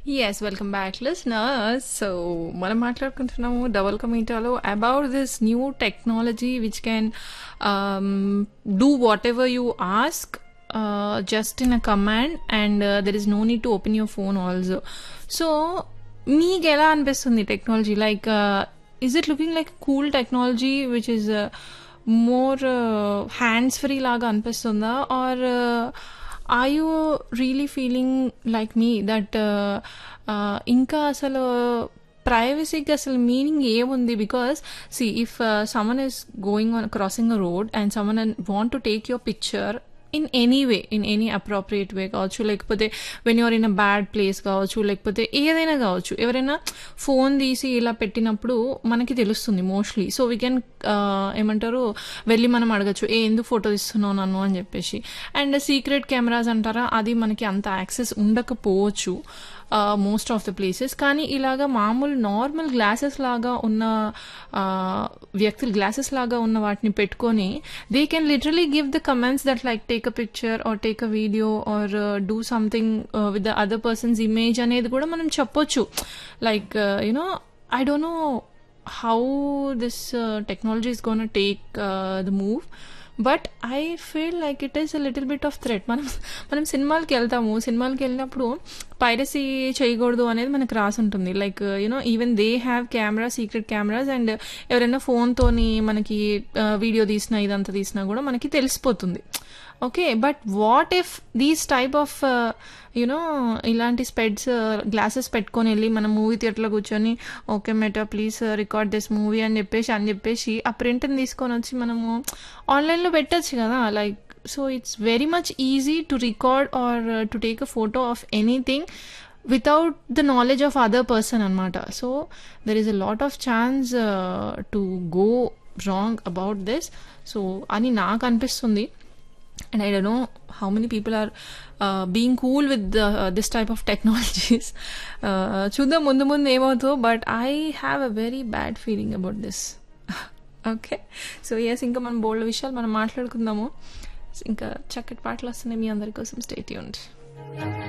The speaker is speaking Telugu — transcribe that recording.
Yes welcome back listeners so మనం మాట్లాడుకుంటున్నాము డబల్ కమీటాలో about this new technology which can do whatever you ask just in a command and there is no need to open your phone also so మీకు ఎలా అనిపిస్తుంది technology like is it looking like cool technology which is more hands free లాగా అనిపిస్తుందా or are you really feeling like me that ఇంకా అసలు ప్రైవసీకి అసలు మీనింగ్ ఏముంది because see if someone is going on crossing a road and someone want to take your picture in any way in any appropriate way కావచ్చు లేకపోతే when you're in a bad place కావచ్చు లేకపోతే ఏదైనా కావచ్చు ఎవరైనా ఫోన్ తీసి ఇలా పెట్టినప్పుడు మనకి తెలుస్తుంది మోస్ట్లీ సో వీ కెన్ ఏమంటారు వెళ్ళి మనం అడగచ్చు ఏ ఎందుకు ఫోటో తీస్తున్నావు నన్ను అని చెప్పేసి అండ్ సీక్రెట్ కెమెరాస్ అంటారా అది మనకి అంత యాక్సెస్ ఉండకపోవచ్చు మోస్ట్ ఆఫ్ ద ప్లేసెస్ కానీ ఇలాగా మామూలు నార్మల్ గ్లాసెస్ లాగా ఉన్న వ్యక్తులు గ్లాసెస్ లాగా ఉన్న వాటిని పెట్టుకొని they can literally give the comments that like take a picture or take a video or do something with the other persons image అనేది కూడా మనం చెప్పొచ్చు like you know I don't know how this technology is gonna take the move but I feel like it is a little bit of threat మనం మనం సినిమాలకి వెళ్తాము సినిమాలకి వెళ్ళినప్పుడు పైరసీ చేయకూడదు అనేది మనకు రాసి ఉంటుంది like you know even they have camera secret cameras and ఎవరైనా ఫోన్తోని మనకి వీడియో తీసినా ఇదంతా తీసినా కూడా మనకి తెలిసిపోతుంది okay but what if these type of you know ఇలాంటి స్పెడ్స్ గ్లాసెస్ పెట్టుకొని వెళ్ళి మనం మూవీ థియేటర్లో కూర్చొని okay Meta please record this movie అని చెప్పేసి అని చెప్పేసి ఆ ప్రింట్ని తీసుకొని వచ్చి మనము ఆన్లైన్లో పెట్టచ్చు కదా like so it's very much easy to record or to take a photo of anything without the knowledge of other person అనమాట so there is a lot of chance to go wrong about this so అని నాకు అనిపిస్తుంది and I don't know how many people are uh, being cool with uh, this type of technologies. చూద్దాం ముందు ముందు ఏమవుతుందో but I have a very bad feeling about this okay so yes ఇంకా మనం బోల్డ్ విషయాలు మనం మాట్లాడుకుందాము ఇంకా చక్కటి పాటలు వస్తున్నాయి మీ అందరి కోసం స్టేట్ యూనిట్